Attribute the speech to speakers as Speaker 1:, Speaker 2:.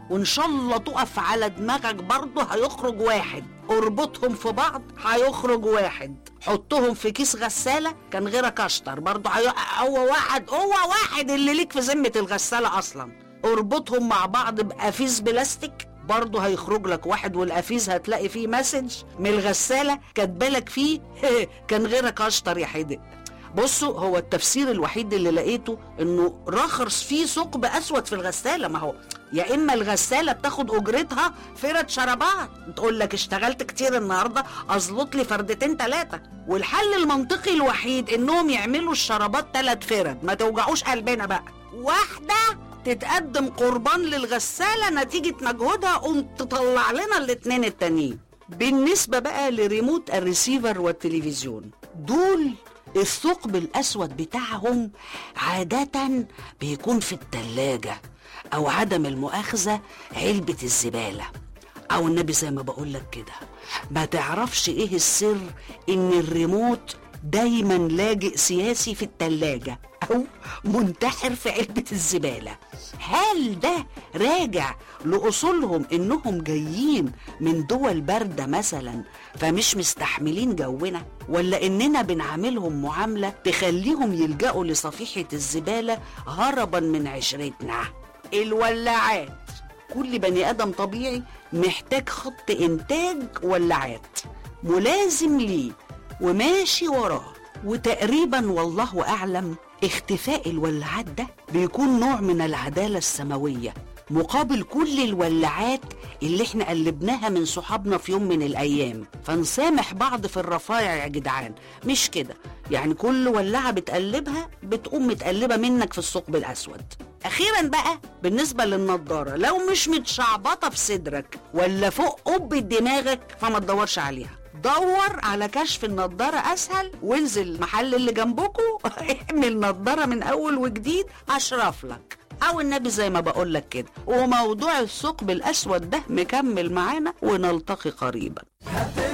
Speaker 1: وان شاء الله تقف على دماغك برضه هيخرج واحد اربطهم في بعض هيخرج واحد حطهم في كيس غساله كان غيرك اشطر برضه هي... هو واحد هو واحد اللي ليك في ذمه الغساله اصلا اربطهم مع بعض بقفيز بلاستيك برضه هيخرج لك واحد والقفيز هتلاقي فيه مسج من الغساله كاتبالك فيه كان غيرك اشطر يا حدق بصوا هو التفسير الوحيد اللي لقيته انه رخص فيه ثقب اسود في الغساله ما هو يا اما الغساله بتاخد اجرتها فرد شرابات تقول لك اشتغلت كتير النهارده ازلط لي فردتين ثلاثه والحل المنطقي الوحيد انهم يعملوا الشرابات ثلاث فرد ما توجعوش قلبنا بقى واحده تتقدم قربان للغساله نتيجه مجهودها قوم تطلع لنا الاتنين التانيين بالنسبه بقى لريموت الريسيفر والتلفزيون دول الثقب الأسود بتاعهم عادة بيكون في التلاجة أو عدم المؤاخذة علبة الزبالة أو النبي زي ما بقولك كده ما تعرفش إيه السر إن الريموت دايما لاجئ سياسي في التلاجة أو منتحر في علبة الزبالة هل ده راجع لأصولهم إنهم جايين من دول باردة مثلا فمش مستحملين جونا ولا إننا بنعاملهم معاملة تخليهم يلجأوا لصفيحة الزبالة هربا من عشرتنا الولاعات كل بني آدم طبيعي محتاج خط إنتاج ولاعات ملازم ليه وماشي وراه وتقريبا والله أعلم اختفاء الولاعات ده بيكون نوع من العدالة السماوية مقابل كل الولاعات اللي احنا قلبناها من صحابنا في يوم من الأيام فنسامح بعض في الرفايع يا جدعان مش كده يعني كل ولاعة بتقلبها بتقوم متقلبة منك في الثقب الأسود أخيرا بقى بالنسبة للنضارة لو مش متشعبطة في صدرك ولا فوق قبة دماغك فما تدورش عليها دور على كشف النضارة أسهل وانزل محل اللي جنبكوا اعمل نضارة من أول وجديد أشرف لك أو النبي زي ما بقول لك كده وموضوع الثقب الأسود ده مكمل معانا ونلتقي قريبا